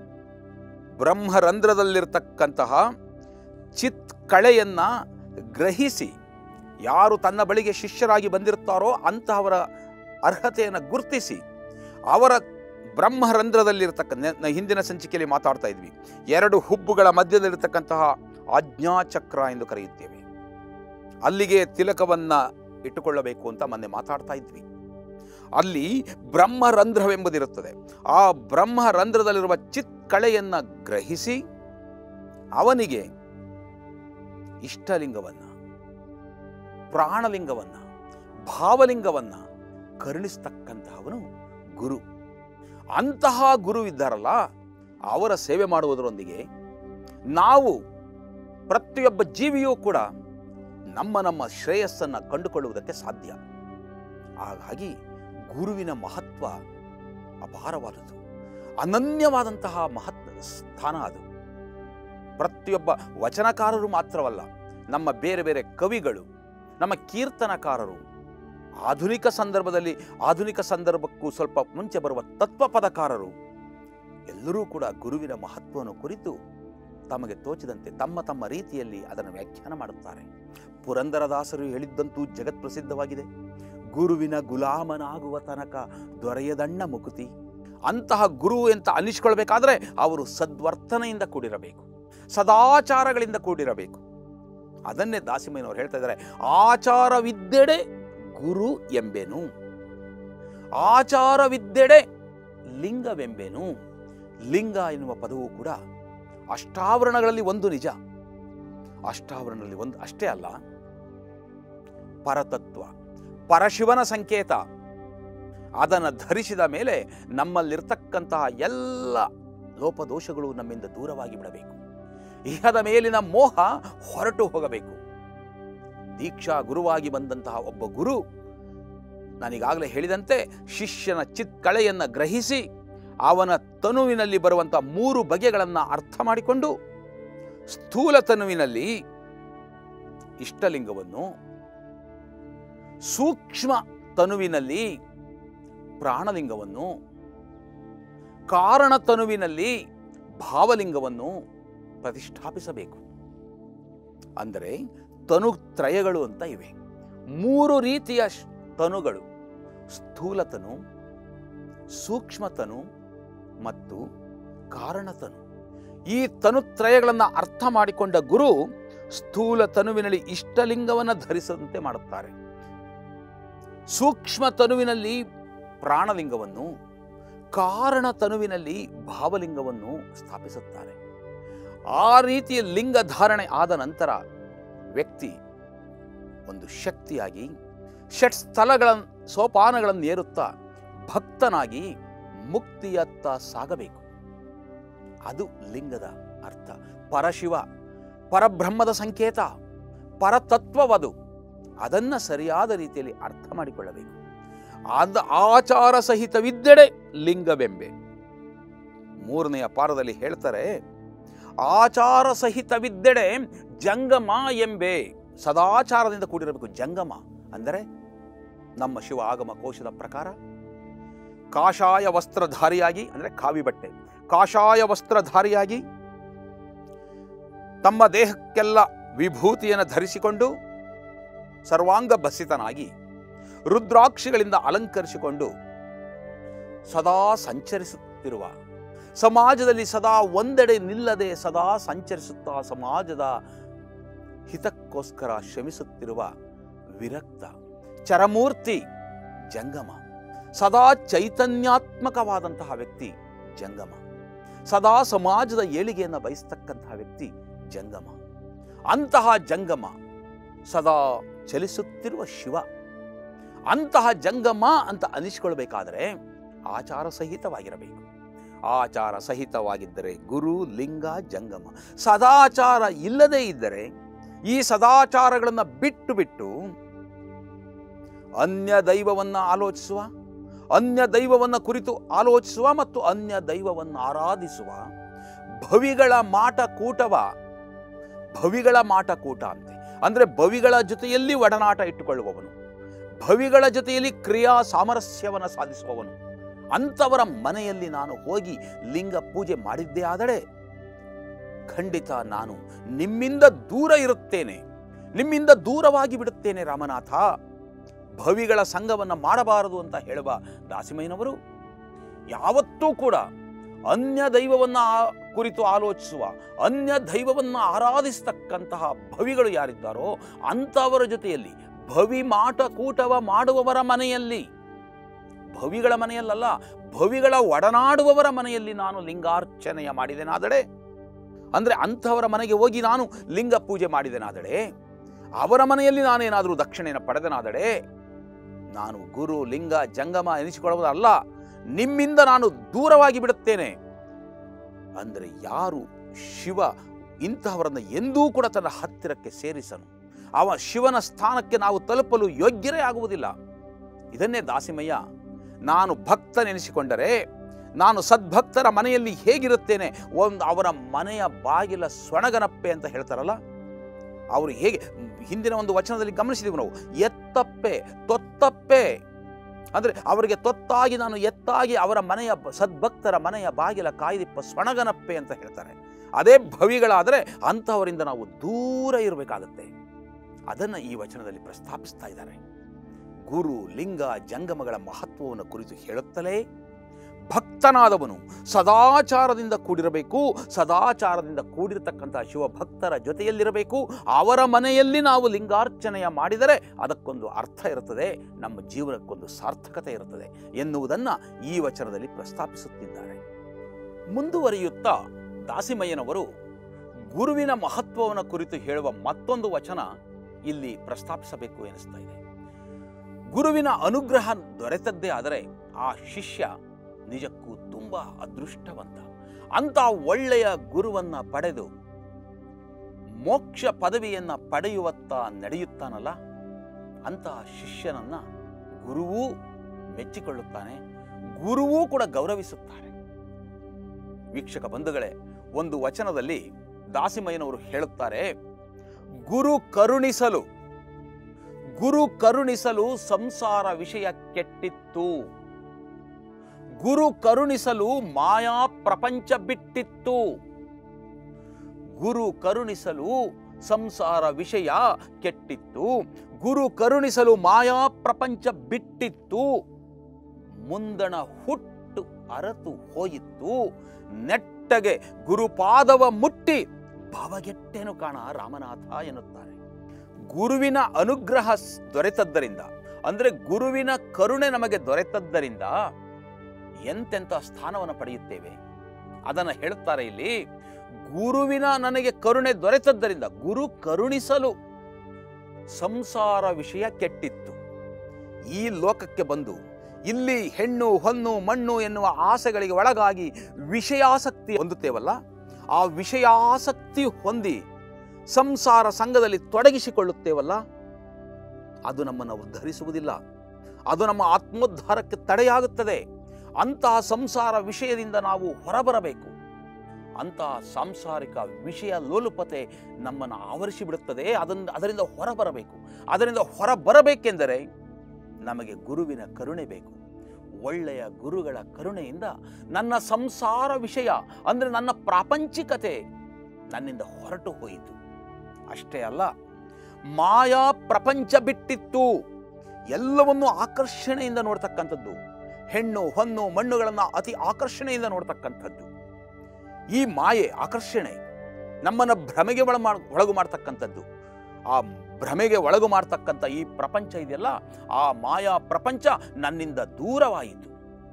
ಬ್ರಹ್ಮರಂಧ್ರದಲ್ಲಿರ್ತಕ್ಕಂತಹ ಚಿತ್ ಕಳೆಯನ್ನ ಗ್ರಹಿಸಿ ಯಾರು ತನ್ನ ಬಳಿಗೆ ಶಿಷ್ಯರಾಗಿ ಬಂದಿರ್ತಾರೋ ಅಂತಹವರ ಅರ್ಹತೆಯನ್ನು ಗುರುತಿಸಿ ಅವರ ಬ್ರಹ್ಮರಂಧ್ರದಲ್ಲಿರ್ತಕ್ಕ ನೆ- ನ- ಹಿಂದಿನ ಸಂಚಿಕೆಯಲ್ಲಿ ಮಾತಾಡ್ತಾ ಇದ್ವಿ ಎರಡು ಹುಬ್ಬುಗಳ ಮಧ್ಯದಲ್ಲಿರ್ತಕ್ಕಂತಹ ಆಜ್ಞಾಚಕ್ರ ಎಂದು ಕರೆಯುತ್ತೇವೆ ಅಲ್ಲಿಗೆ ತಿಲಕವನ್ನ ಇಟ್ಟುಕೊಳ್ಳಬೇಕು ಅಂತ ಮೊನ್ನೆ ಮಾತಾಡ್ತಾ ಇದ್ವಿ ಅಲ್ಲಿ ಬ್ರಹ್ಮರಂಧ್ರವೆಂಬುದಿರುತ್ತದೆ ಆ ಬ್ರಹ್ಮರಂಧ್ರದಲ್ಲಿರುವ ಚಿತ್ ಕಳೆಯನ್ನ ಗ್ರಹಿಸಿ ಅವನಿಗೆ ಇಷ್ಟಲಿಂಗವನ್ನ ಪ್ರಾಣಲಿಂಗವನ್ನ ಭಾವಲಿಂಗವನ್ನ ಕರುಣಿಸ್ತಕ್ಕಂತಹವನು ಗುರು ಅಂತಹ ಗುರು ಇದ್ದಾರಲ್ಲ ಅವರ ಸೇವೆ ಮಾಡುವುದರೊಂದಿಗೆ ನಾವು ಪ್ರತಿಯೊಬ್ಬ ಜೀವಿಯೂ ಕೂಡ ನಮ್ಮ ನಮ್ಮ ಶ್ರೇಯಸ್ಸನ್ನು ಕಂಡುಕೊಳ್ಳುವುದಕ್ಕೆ ಸಾಧ್ಯ ಹಾಗಾಗಿ ಗುರುವಿನ ಮಹತ್ವ ಅಪಾರವಾದದ್ದು ಅನನ್ಯವಾದಂತಹ ಮಹತ್ ಸ್ಥಾನ ಅದು ಪ್ರತಿಯೊಬ್ಬ ವಚನಕಾರರು ಮಾತ್ರವಲ್ಲ ನಮ್ಮ ಬೇರೆ ಬೇರೆ ಕವಿಗಳು ನಮ್ಮ ಕೀರ್ತನಕಾರರು ಆಧುನಿಕ ಸಂದರ್ಭದಲ್ಲಿ ಆಧುನಿಕ ಸಂದರ್ಭಕ್ಕೂ ಸ್ವಲ್ಪ ಮುಂಚೆ ಬರುವ ತತ್ವಪದಕಾರರು ಎಲ್ಲರೂ ಕೂಡ ಗುರುವಿನ ಮಹತ್ವವನ್ನು ಕುರಿತು ತಮಗೆ ತೋಚಿದಂತೆ ತಮ್ಮ ತಮ್ಮ ರೀತಿಯಲ್ಲಿ ಅದನ್ನು ವ್ಯಾಖ್ಯಾನ ಮಾಡುತ್ತಾರೆ ಪುರಂದರದಾಸರು ಹೇಳಿದ್ದಂತೂ ಜಗತ್ ಪ್ರಸಿದ್ಧವಾಗಿದೆ ಗುರುವಿನ ಗುಲಾಮನಾಗುವ ತನಕ ದೊರೆಯದಣ್ಣ ಮುಕುತಿ ಅಂತಹ ಗುರು ಅಂತ ಅನ್ನಿಸ್ಕೊಳ್ಬೇಕಾದ್ರೆ ಅವರು ಸದ್ವರ್ತನೆಯಿಂದ ಕೂಡಿರಬೇಕು ಸದಾಚಾರಗಳಿಂದ ಕೂಡಿರಬೇಕು ಅದನ್ನೇ ದಾಸಿಮಯ್ಯನವರು ಹೇಳ್ತಾ ಇದ್ದಾರೆ ಆಚಾರವಿದ್ದೆಡೆ ಗುರು ಎಂಬೆನು ಆಚಾರವಿದ್ದೆಡೆ ಲಿಂಗವೆಂಬೆನು ಲಿಂಗ ಎನ್ನುವ ಪದವು ಕೂಡ ಅಷ್ಟಾವರಣಗಳಲ್ಲಿ ಒಂದು ನಿಜ ಅಷ್ಟಾವರಣಗಳಲ್ಲಿ ಒಂದು ಅಷ್ಟೇ ಅಲ್ಲ ಪರತತ್ವ ಪರಶಿವನ ಸಂಕೇತ ಅದನ್ನು ಧರಿಸಿದ ಮೇಲೆ ನಮ್ಮಲ್ಲಿರ್ತಕ್ಕಂತಹ ಎಲ್ಲ ಲೋಪದೋಷಗಳು ನಮ್ಮಿಂದ ದೂರವಾಗಿ ಬಿಡಬೇಕು ಇಹದ ಮೇಲಿನ ಮೋಹ ಹೊರಟು ಹೋಗಬೇಕು ದೀಕ್ಷಾ ಗುರುವಾಗಿ ಬಂದಂತಹ ಒಬ್ಬ ಗುರು ನಾನೀಗಾಗಲೇ ಹೇಳಿದಂತೆ ಶಿಷ್ಯನ ಚಿತ್ಕಳೆಯನ್ನು ಗ್ರಹಿಸಿ ಅವನ ತನುವಿನಲ್ಲಿ ಬರುವಂಥ ಮೂರು ಬಗೆಗಳನ್ನು ಅರ್ಥ ಮಾಡಿಕೊಂಡು ಸ್ಥೂಲ ತನುವಿನಲ್ಲಿ ಇಷ್ಟಲಿಂಗವನ್ನು ಸೂಕ್ಷ್ಮ ತನುವಿನಲ್ಲಿ ಪ್ರಾಣಲಿಂಗವನ್ನು ಕಾರಣ ತನುವಿನಲ್ಲಿ ಭಾವಲಿಂಗವನ್ನು ಪ್ರತಿಷ್ಠಾಪಿಸಬೇಕು ಅಂದರೆ ತನುತ್ರಯಗಳು ಅಂತ ಇವೆ ಮೂರು ರೀತಿಯ ಶ್- ತನುಗಳು ಸ್ಥೂಲತನು ಸೂಕ್ಷ್ಮತನು ಮತ್ತು ಕಾರಣತನು ಈ ತನುತ್ರಯಗಳನ್ನು ಅರ್ಥ ಮಾಡಿಕೊಂಡ ಗುರು ಸ್ಥೂಲ ತನುವಿನಲ್ಲಿ ಇಷ್ಟಲಿಂಗವನ್ನು ಧರಿಸದಂತೆ ಮಾಡುತ್ತಾರೆ ಸೂಕ್ಷ್ಮ ತನುವಿನಲ್ಲಿ ಪ್ರಾಣಲಿಂಗವನ್ನು ಕಾರಣ ತನುವಿನಲ್ಲಿ ಭಾವಲಿಂಗವನ್ನು ಸ್ಥಾಪಿಸುತ್ತಾರೆ ಆ ರೀತಿಯ ಲಿಂಗ ಧಾರಣೆ ಆದ ನಂತರ ವ್ಯಕ್ತಿ ಒಂದು ಶಕ್ತಿಯಾಗಿ ಷಟ್ ಸ್ಥಳಗಳ ಸೋಪಾನಗಳನ್ನು ಏರುತ್ತಾ ಭಕ್ತನಾಗಿ ಮುಕ್ತಿಯತ್ತ ಸಾಗಬೇಕು ಅದು ಲಿಂಗದ ಅರ್ಥ ಪರಶಿವ ಪರಬ್ರಹ್ಮದ ಸಂಕೇತ ಪರತತ್ವವದು ಅದನ್ನು ಸರಿಯಾದ ರೀತಿಯಲ್ಲಿ ಅರ್ಥ ಮಾಡಿಕೊಳ್ಳಬೇಕು ಆದ ಆಚಾರ ಸಹಿತವಿದ್ದೆಡೆ ಲಿಂಗವೆಂಬೆ ಮೂರನೆಯ ಪಾರದಲ್ಲಿ ಹೇಳ್ತಾರೆ ಆಚಾರ ಸಹಿತವಿದ್ದೆಡೆ ಜಂಗಮ ಎಂಬೆ ಸದಾಚಾರದಿಂದ ಕೂಡಿರಬೇಕು ಜಂಗಮ ಅಂದರೆ ನಮ್ಮ ಶಿವ ಆಗಮ ಕೋಶದ ಪ್ರಕಾರ ಕಾಷಾಯ ವಸ್ತ್ರಧಾರಿಯಾಗಿ ಅಂದರೆ ಕಾವಿ ಬಟ್ಟೆ ಕಾಷಾಯ ವಸ್ತ್ರಧಾರಿಯಾಗಿ ತಮ್ಮ ದೇಹಕ್ಕೆಲ್ಲ ವಿಭೂತಿಯನ್ನು ಧರಿಸಿಕೊಂಡು ಸರ್ವಾಂಗ ಬಸಿತನಾಗಿ ರುದ್ರಾಕ್ಷಿಗಳಿಂದ ಅಲಂಕರಿಸಿಕೊಂಡು ಸದಾ ಸಂಚರಿಸುತ್ತಿರುವ ಸಮಾಜದಲ್ಲಿ ಸದಾ ಒಂದೆಡೆ ನಿಲ್ಲದೆ ಸದಾ ಸಂಚರಿಸುತ್ತಾ ಸಮಾಜದ ಹಿತಕ್ಕೋಸ್ಕರ ಶ್ರಮಿಸುತ್ತಿರುವ ವಿರಕ್ತ ಚರಮೂರ್ತಿ ಜಂಗಮ ಸದಾ ಚೈತನ್ಯಾತ್ಮಕವಾದಂತಹ ವ್ಯಕ್ತಿ ಜಂಗಮ ಸದಾ ಸಮಾಜದ ಏಳಿಗೆಯನ್ನು ಬಯಸ್ತಕ್ಕಂತಹ ವ್ಯಕ್ತಿ ಜಂಗಮ ಅಂತಹ ಜಂಗಮ ಸದಾ ಚಲಿಸುತ್ತಿರುವ ಶಿವ ಅಂತಹ ಜಂಗಮ ಅಂತ ಅನಿಸ್ಕೊಳ್ಬೇಕಾದರೆ ಆಚಾರ ಸಹಿತವಾಗಿರಬೇಕು ಆಚಾರ ಸಹಿತವಾಗಿದ್ದರೆ ಗುರು ಲಿಂಗ ಜಂಗಮ ಸದಾಚಾರ ಇಲ್ಲದೇ ಇದ್ದರೆ ಈ ಸದಾಚಾರಗಳನ್ನು ಬಿಟ್ಟು ಬಿಟ್ಟು ಅನ್ಯ ದೈವವನ್ನು ಆಲೋಚಿಸುವ ಅನ್ಯ ದೈವವನ್ನು ಕುರಿತು ಆಲೋಚಿಸುವ ಮತ್ತು ಅನ್ಯ ದೈವವನ್ನು ಆರಾಧಿಸುವ ಭವಿಗಳ ಮಾಟ ಕೂಟವ ಭವಿಗಳ ಮಾಟ ಕೂಟ ಅಂತೆ ಅಂದರೆ ಭವಿಗಳ ಜೊತೆಯಲ್ಲಿ ಒಡನಾಟ ಇಟ್ಟುಕೊಳ್ಳುವವನು ಭವಿಗಳ ಜೊತೆಯಲ್ಲಿ ಕ್ರಿಯಾ ಸಾಮರಸ್ಯವನ್ನು ಸಾಧಿಸುವವನು ಅಂಥವರ ಮನೆಯಲ್ಲಿ ನಾನು ಹೋಗಿ ಲಿಂಗ ಪೂಜೆ ಮಾಡಿದ್ದೇ ಆದರೆ ಖಂಡಿತ ನಾನು ನಿಮ್ಮಿಂದ ದೂರ ಇರುತ್ತೇನೆ ನಿಮ್ಮಿಂದ ದೂರವಾಗಿ ಬಿಡುತ್ತೇನೆ ರಾಮನಾಥ ಭವಿಗಳ ಸಂಘವನ್ನು ಮಾಡಬಾರದು ಅಂತ ಹೇಳುವ ದಾಸಿಮಯ್ಯನವರು ಯಾವತ್ತೂ ಕೂಡ ಅನ್ಯ ದೈವವನ್ನು ಆ- ಕುರಿತು ಆಲೋಚಿಸುವ ಅನ್ಯ ದೈವವನ್ನು ಆರಾಧಿಸ್ತಕ್ಕಂತಹ ಭವಿಗಳು ಯಾರಿದ್ದಾರೋ ಅಂಥವರ ಜೊತೆಯಲ್ಲಿ ಭವಿ ಮಾಟ ಕೂಟವ ಮಾಡುವವರ ಮನೆಯಲ್ಲಿ ಭವಿಗಳ ಮನೆಯಲ್ಲಲ್ಲ ಭವಿಗಳ ಒಡನಾಡುವವರ ಮನೆಯಲ್ಲಿ ನಾನು ಲಿಂಗಾರ್ಚನೆಯ ಮಾಡಿದೆನಾದಡೆ ಅಂದರೆ ಅಂಥವರ ಮನೆಗೆ ಹೋಗಿ ನಾನು ಲಿಂಗ ಪೂಜೆ ಮಾಡಿದೆನಾದಡೆ ಅವರ ಮನೆಯಲ್ಲಿ ನಾನೇನಾದರೂ ದಕ್ಷಿಣೆಯನ್ನು ಪಡೆದನಾದಡೆ ನಾನು ಗುರು ಲಿಂಗ ಜಂಗಮ ಎನಿಸಿಕೊಳ್ಳುವುದಲ್ಲ ನಿಮ್ಮಿಂದ ನಾನು ದೂರವಾಗಿ ಬಿಡುತ್ತೇನೆ ಅಂದರೆ ಯಾರು ಶಿವ ಇಂತಹವರನ್ನು ಎಂದೂ ಕೂಡ ತನ್ನ ಹತ್ತಿರಕ್ಕೆ ಸೇರಿಸನು ಅವ ಶಿವನ ಸ್ಥಾನಕ್ಕೆ ನಾವು ತಲುಪಲು ಯೋಗ್ಯರೇ ಆಗುವುದಿಲ್ಲ ಇದನ್ನೇ ದಾಸಿಮಯ್ಯ ನಾನು ಭಕ್ತನೆನಿಸಿಕೊಂಡರೆ ನಾನು ಸದ್ಭಕ್ತರ ಮನೆಯಲ್ಲಿ ಹೇಗಿರುತ್ತೇನೆ ಒಂದು ಅವರ ಮನೆಯ ಬಾಗಿಲ ಸೊಣಗನಪ್ಪೆ ಅಂತ ಹೇಳ್ತಾರಲ್ಲ ಅವರು ಹೇಗೆ ಹಿಂದಿನ ಒಂದು ವಚನದಲ್ಲಿ ಗಮನಿಸಿದೀವಿ ನಾವು ಎತ್ತಪ್ಪೆ ತೊತ್ತಪ್ಪೆ ಅಂದರೆ ಅವರಿಗೆ ತೊತ್ತಾಗಿ ನಾನು ಎತ್ತಾಗಿ ಅವರ ಮನೆಯ ಬ- ಸದ್ಭಕ್ತರ ಮನೆಯ ಬಾಗಿಲ ಕಾಯ್ದಿಪ್ಪ ಸ್ವಣಗನಪ್ಪೆ ಅಂತ ಹೇಳ್ತಾರೆ ಅದೇ ಭವಿಗಳಾದರೆ ಅಂಥವರಿಂದ ನಾವು ದೂರ ಇರಬೇಕಾಗತ್ತೆ ಅದನ್ನು ಈ ವಚನದಲ್ಲಿ ಪ್ರಸ್ತಾಪಿಸ್ತಾ ಇದ್ದಾರೆ ಗುರು ಲಿಂಗ ಜಂಗಮಗಳ ಮಹತ್ವವನ್ನು ಕುರಿತು ಹೇಳುತ್ತಲೇ ಭಕ್ತನಾದವನು ಸದಾಚಾರದಿಂದ ಕೂಡಿರಬೇಕು ಸದಾಚಾರದಿಂದ ಕೂಡಿರತಕ್ಕಂಥ ಶಿವಭಕ್ತರ ಜೊತೆಯಲ್ಲಿರಬೇಕು ಅವರ ಮನೆಯಲ್ಲಿ ನಾವು ಲಿಂಗಾರ್ಚನೆಯ ಮಾಡಿದರೆ ಅದಕ್ಕೊಂದು ಅರ್ಥ ಇರುತ್ತದೆ ನಮ್ಮ ಜೀವನಕ್ಕೊಂದು ಸಾರ್ಥಕತೆ ಇರುತ್ತದೆ ಎನ್ನುವುದನ್ನು ಈ ವಚನದಲ್ಲಿ ಪ್ರಸ್ತಾಪಿಸುತ್ತಿದ್ದಾರೆ ಮುಂದುವರಿಯುತ್ತಾ ದಾಸಿಮಯ್ಯನವರು ಗುರುವಿನ ಮಹತ್ವವನ್ನು ಕುರಿತು ಹೇಳುವ ಮತ್ತೊಂದು ವಚನ ಇಲ್ಲಿ ಪ್ರಸ್ತಾಪಿಸಬೇಕು ಎನಿಸ್ತಾ ಇದೆ ಗುರುವಿನ ಅನುಗ್ರಹ ದೊರೆತದ್ದೇ ಆದರೆ ಆ ಶಿಷ್ಯ ನಿಜಕ್ಕೂ ತುಂಬ ಅದೃಷ್ಟವಂತ ಅಂತ ಒಳ್ಳೆಯ ಗುರುವನ್ನ ಪಡೆದು ಮೋಕ್ಷ ಪದವಿಯನ್ನ ಪಡೆಯುವತ್ತ ನಡೆಯುತ್ತಾನಲ್ಲ ಅಂತಹ ಶಿಷ್ಯನನ್ನ ಗುರುವೂ ಮೆಚ್ಚಿಕೊಳ್ಳುತ್ತಾನೆ ಗುರುವೂ ಕೂಡ ಗೌರವಿಸುತ್ತಾರೆ ವೀಕ್ಷಕ ಬಂಧುಗಳೇ ಒಂದು ವಚನದಲ್ಲಿ ದಾಸಿಮಯ್ಯನವರು ಹೇಳುತ್ತಾರೆ ಗುರು ಕರುಣಿಸಲು ಗುರು ಕರುಣಿಸಲು ಸಂಸಾರ ವಿಷಯ ಕೆಟ್ಟಿತ್ತು ಗುರು ಕರುಣಿಸಲು ಮಾಯಾ ಪ್ರಪಂಚ ಬಿಟ್ಟಿತ್ತು ಗುರು ಕರುಣಿಸಲು ಸಂಸಾರ ವಿಷಯ ಕೆಟ್ಟಿತ್ತು ಗುರು ಕರುಣಿಸಲು ಮಾಯಾ ಪ್ರಪಂಚ ಬಿಟ್ಟಿತ್ತು ಮುಂದಣ ಹುಟ್ಟು ಅರತು ಹೋಯಿತು ನೆಟ್ಟಗೆ ಗುರುಪಾದವ ಮುಟ್ಟಿ ಭವಗೆಟ್ಟೆನು ಕಾಣ ರಾಮನಾಥ ಎನ್ನುತ್ತಾರೆ ಗುರುವಿನ ಅನುಗ್ರಹ ಸ್- ದೊರೆತದ್ದರಿಂದ ಅಂದರೆ ಗುರುವಿನ ಕರುಣೆ ನಮಗೆ ದೊರೆತದ್ದರಿಂದ ಎಂತೆಂಥ ಸ್ಥಾನವನ್ನು ಪಡೆಯುತ್ತೇವೆ ಅದನ್ನು ಹೇಳುತ್ತಾರೆ ಇಲ್ಲಿ ಗುರುವಿನ ನನಗೆ ಕರುಣೆ ದೊರೆತದ್ದರಿಂದ ಗುರು ಕರುಣಿಸಲು ಸಂಸಾರ ವಿಷಯ ಕೆಟ್ಟಿತ್ತು ಈ ಲೋಕಕ್ಕೆ ಬಂದು ಇಲ್ಲಿ ಹೆಣ್ಣು ಹೊನ್ನು ಮಣ್ಣು ಎನ್ನುವ ಆಸೆಗಳಿಗೆ ಒಳಗಾಗಿ ವಿಷಯಾಸಕ್ತಿ ಹೊಂದುತ್ತೇವಲ್ಲ ಆ ವಿಷಯಾಸಕ್ತಿ ಹೊಂದಿ ಸಂಸಾರ ಸಂಘದಲ್ಲಿ ತೊಡಗಿಸಿಕೊಳ್ಳುತ್ತೇವಲ್ಲ ಅದು ನಮ್ಮನ್ನು ಉದ್ಧರಿಸುವುದಿಲ್ಲ ಅದು ನಮ್ಮ ಆತ್ಮೋದ್ಧಾರಕ್ಕೆ ತಡೆಯಾಗುತ್ತದೆ ಅಂತಹ ಸಂಸಾರ ವಿಷಯದಿಂದ ನಾವು ಹೊರಬರಬೇಕು ಅಂತಹ ಸಾಂಸಾರಿಕ ವಿಷಯ ಲೋಲುಪತೆ ನಮ್ಮನ್ನು ಆವರಿಸಿ ಬಿಡುತ್ತದೆ ಅದನ್ನು ಅದರಿಂದ ಹೊರಬರಬೇಕು ಅದರಿಂದ ಹೊರಬರಬೇಕೆಂದರೆ ನಮಗೆ ಗುರುವಿನ ಕರುಣೆ ಬೇಕು ಒಳ್ಳೆಯ ಗುರುಗಳ ಕರುಣೆಯಿಂದ ನನ್ನ ಸಂಸಾರ ವಿಷಯ ಅಂದರೆ ನನ್ನ ಪ್ರಾಪಂಚಿಕತೆ ನನ್ನಿಂದ ಹೊರಟು ಹೋಯಿತು ಅಷ್ಟೇ ಅಲ್ಲ ಮಾಯಾ ಪ್ರಪಂಚ ಬಿಟ್ಟಿತ್ತು ಎಲ್ಲವನ್ನೂ ಆಕರ್ಷಣೆಯಿಂದ ನೋಡ್ತಕ್ಕಂಥದ್ದು ಹೆಣ್ಣು ಹೊನ್ನು ಮಣ್ಣುಗಳನ್ನು ಅತಿ ಆಕರ್ಷಣೆಯಿಂದ ನೋಡ್ತಕ್ಕಂಥದ್ದು ಈ ಮಾಯೆ ಆಕರ್ಷಣೆ ನಮ್ಮನ್ನು ಭ್ರಮೆಗೆ ಒಳ ಮಾಡ್ ಒಳಗು ಮಾಡ್ತಕ್ಕಂಥದ್ದು ಆ ಭ್ರಮೆಗೆ ಒಳಗು ಮಾಡ್ತಕ್ಕಂಥ ಈ ಪ್ರಪಂಚ ಇದೆಯಲ್ಲ ಆ ಮಾಯಾ ಪ್ರಪಂಚ ನನ್ನಿಂದ ದೂರವಾಯಿತು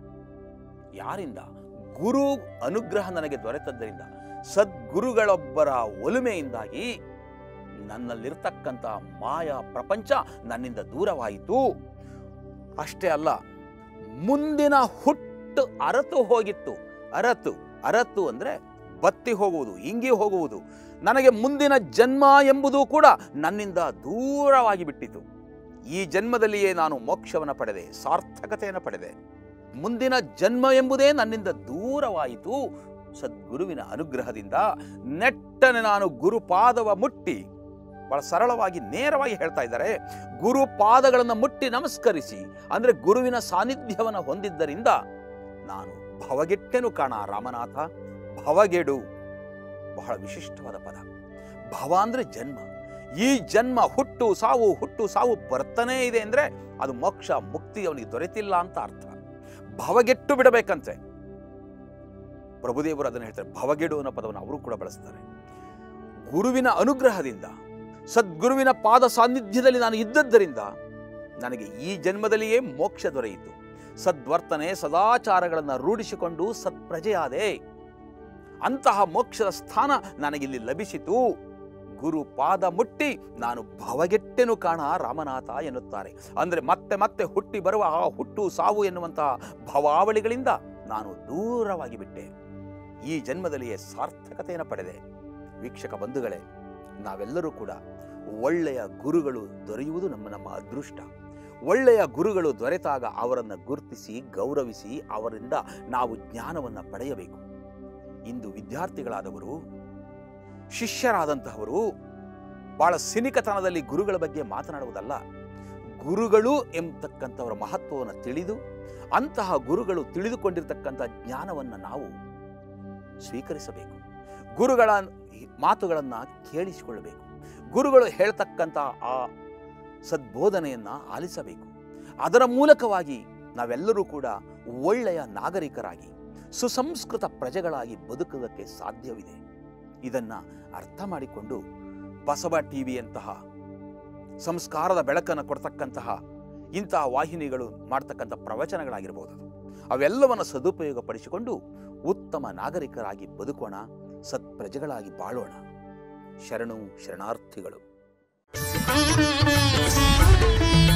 ಯಾರಿಂದ ಗುರು ಅನುಗ್ರಹ ನನಗೆ ದೊರೆತದ್ದರಿಂದ ಸದ್ಗುರುಗಳೊಬ್ಬರ ಒಲುಮೆಯಿಂದಾಗಿ ನನ್ನಲ್ಲಿರ್ತಕ್ಕಂಥ ಮಾಯಾ ಪ್ರಪಂಚ ನನ್ನಿಂದ ದೂರವಾಯಿತು ಅಷ್ಟೇ ಅಲ್ಲ ಮುಂದಿನ ಹುಟ್ಟು ಅರತು ಹೋಗಿತ್ತು ಅರತು ಅರತು ಅಂದರೆ ಬತ್ತಿ ಹೋಗುವುದು ಇಂಗಿ ಹೋಗುವುದು ನನಗೆ ಮುಂದಿನ ಜನ್ಮ ಎಂಬುದು ಕೂಡ ನನ್ನಿಂದ ದೂರವಾಗಿ ಬಿಟ್ಟಿತು ಈ ಜನ್ಮದಲ್ಲಿಯೇ ನಾನು ಮೋಕ್ಷವನ್ನು ಪಡೆದೆ ಸಾರ್ಥಕತೆಯನ್ನು ಪಡೆದೆ ಮುಂದಿನ ಜನ್ಮ ಎಂಬುದೇ ನನ್ನಿಂದ ದೂರವಾಯಿತು ಸದ್ಗುರುವಿನ ಅನುಗ್ರಹದಿಂದ ನೆಟ್ಟನೆ ನಾನು ಗುರುಪಾದವ ಮುಟ್ಟಿ ಬಹಳ ಸರಳವಾಗಿ ನೇರವಾಗಿ ಹೇಳ್ತಾ ಇದ್ದಾರೆ ಗುರು ಪಾದಗಳನ್ನು ಮುಟ್ಟಿ ನಮಸ್ಕರಿಸಿ ಅಂದರೆ ಗುರುವಿನ ಸಾನ್ನಿಧ್ಯವನ್ನು ಹೊಂದಿದ್ದರಿಂದ ನಾನು ಭವಗೆಟ್ಟೆನು ಕಾಣ ರಾಮನಾಥ ಭವಗೆಡು ಬಹಳ ವಿಶಿಷ್ಟವಾದ ಪದ ಭವ ಅಂದರೆ ಜನ್ಮ ಈ ಜನ್ಮ ಹುಟ್ಟು ಸಾವು ಹುಟ್ಟು ಸಾವು ಬರ್ತಾನೇ ಇದೆ ಅಂದರೆ ಅದು ಮೋಕ್ಷ ಮುಕ್ತಿ ಅವನಿಗೆ ದೊರೆತಿಲ್ಲ ಅಂತ ಅರ್ಥ ಭವಗೆಟ್ಟು ಬಿಡಬೇಕಂತೆ ಪ್ರಭುದೇವರು ಅದನ್ನು ಹೇಳ್ತಾರೆ ಭವಗೆಡು ಅನ್ನೋ ಪದವನ್ನು ಅವರು ಕೂಡ ಬಳಸ್ತಾರೆ ಗುರುವಿನ ಅನುಗ್ರಹದಿಂದ ಸದ್ಗುರುವಿನ ಪಾದ ಸಾನ್ನಿಧ್ಯದಲ್ಲಿ ನಾನು ಇದ್ದದ್ದರಿಂದ ನನಗೆ ಈ ಜನ್ಮದಲ್ಲಿಯೇ ಮೋಕ್ಷ ದೊರೆಯಿತು ಸದ್ವರ್ತನೆ ಸದಾಚಾರಗಳನ್ನು ರೂಢಿಸಿಕೊಂಡು ಸತ್ಪ್ರಜೆಯಾದೆ ಅಂತಹ ಮೋಕ್ಷದ ಸ್ಥಾನ ನನಗಿಲ್ಲಿ ಲಭಿಸಿತು ಗುರು ಪಾದ ಮುಟ್ಟಿ ನಾನು ಭವಗೆಟ್ಟೆನು ಕಾಣ ರಾಮನಾಥ ಎನ್ನುತ್ತಾರೆ ಅಂದರೆ ಮತ್ತೆ ಮತ್ತೆ ಹುಟ್ಟಿ ಬರುವ ಆ ಹುಟ್ಟು ಸಾವು ಎನ್ನುವಂತಹ ಭವಾವಳಿಗಳಿಂದ ನಾನು ದೂರವಾಗಿ ಬಿಟ್ಟೆ ಈ ಜನ್ಮದಲ್ಲಿಯೇ ಸಾರ್ಥಕತೆಯನ್ನು ಪಡೆದೆ ವೀಕ್ಷಕ ಬಂಧುಗಳೇ ನಾವೆಲ್ಲರೂ ಕೂಡ ಒಳ್ಳೆಯ ಗುರುಗಳು ದೊರೆಯುವುದು ನಮ್ಮ ನಮ್ಮ ಅದೃಷ್ಟ ಒಳ್ಳೆಯ ಗುರುಗಳು ದೊರೆತಾಗ ಅವರನ್ನು ಗುರುತಿಸಿ ಗೌರವಿಸಿ ಅವರಿಂದ ನಾವು ಜ್ಞಾನವನ್ನು ಪಡೆಯಬೇಕು ಇಂದು ವಿದ್ಯಾರ್ಥಿಗಳಾದವರು ಶಿಷ್ಯರಾದಂತಹವರು ಬಹಳ ಸಿನಿಕತನದಲ್ಲಿ ಗುರುಗಳ ಬಗ್ಗೆ ಮಾತನಾಡುವುದಲ್ಲ ಗುರುಗಳು ಎಂಬತಕ್ಕಂಥವರ ಮಹತ್ವವನ್ನು ತಿಳಿದು ಅಂತಹ ಗುರುಗಳು ತಿಳಿದುಕೊಂಡಿರ್ತಕ್ಕಂಥ ಜ್ಞಾನವನ್ನು ನಾವು ಸ್ವೀಕರಿಸಬೇಕು ಗುರುಗಳ ಮಾತುಗಳನ್ನು ಕೇಳಿಸಿಕೊಳ್ಳಬೇಕು ಗುರುಗಳು ಹೇಳ್ತಕ್ಕಂಥ ಆ ಸದ್ಬೋಧನೆಯನ್ನು ಆಲಿಸಬೇಕು ಅದರ ಮೂಲಕವಾಗಿ ನಾವೆಲ್ಲರೂ ಕೂಡ ಒಳ್ಳೆಯ ನಾಗರಿಕರಾಗಿ ಸುಸಂಸ್ಕೃತ ಪ್ರಜೆಗಳಾಗಿ ಬದುಕುವುದಕ್ಕೆ ಸಾಧ್ಯವಿದೆ ಇದನ್ನು ಅರ್ಥ ಮಾಡಿಕೊಂಡು ಬಸವ ಟಿ ವಿಯಂತಹ ಸಂಸ್ಕಾರದ ಬೆಳಕನ್ನು ಕೊಡ್ತಕ್ಕಂತಹ ಇಂತಹ ವಾಹಿನಿಗಳು ಮಾಡ್ತಕ್ಕಂಥ ಪ್ರವಚನಗಳಾಗಿರ್ಬೋದು ಅದು. ಅವೆಲ್ಲವನ್ನು ಸದುಪಯೋಗಪಡಿಸಿಕೊಂಡು ಉತ್ತಮ ನಾಗರಿಕರಾಗಿ ಬದುಕೋಣ ಸತ್ಪ್ರಜೆಗಳಾಗಿ ಬಾಳೋಣ ಶರಣು ಶರಣಾರ್ಥಿಗಳು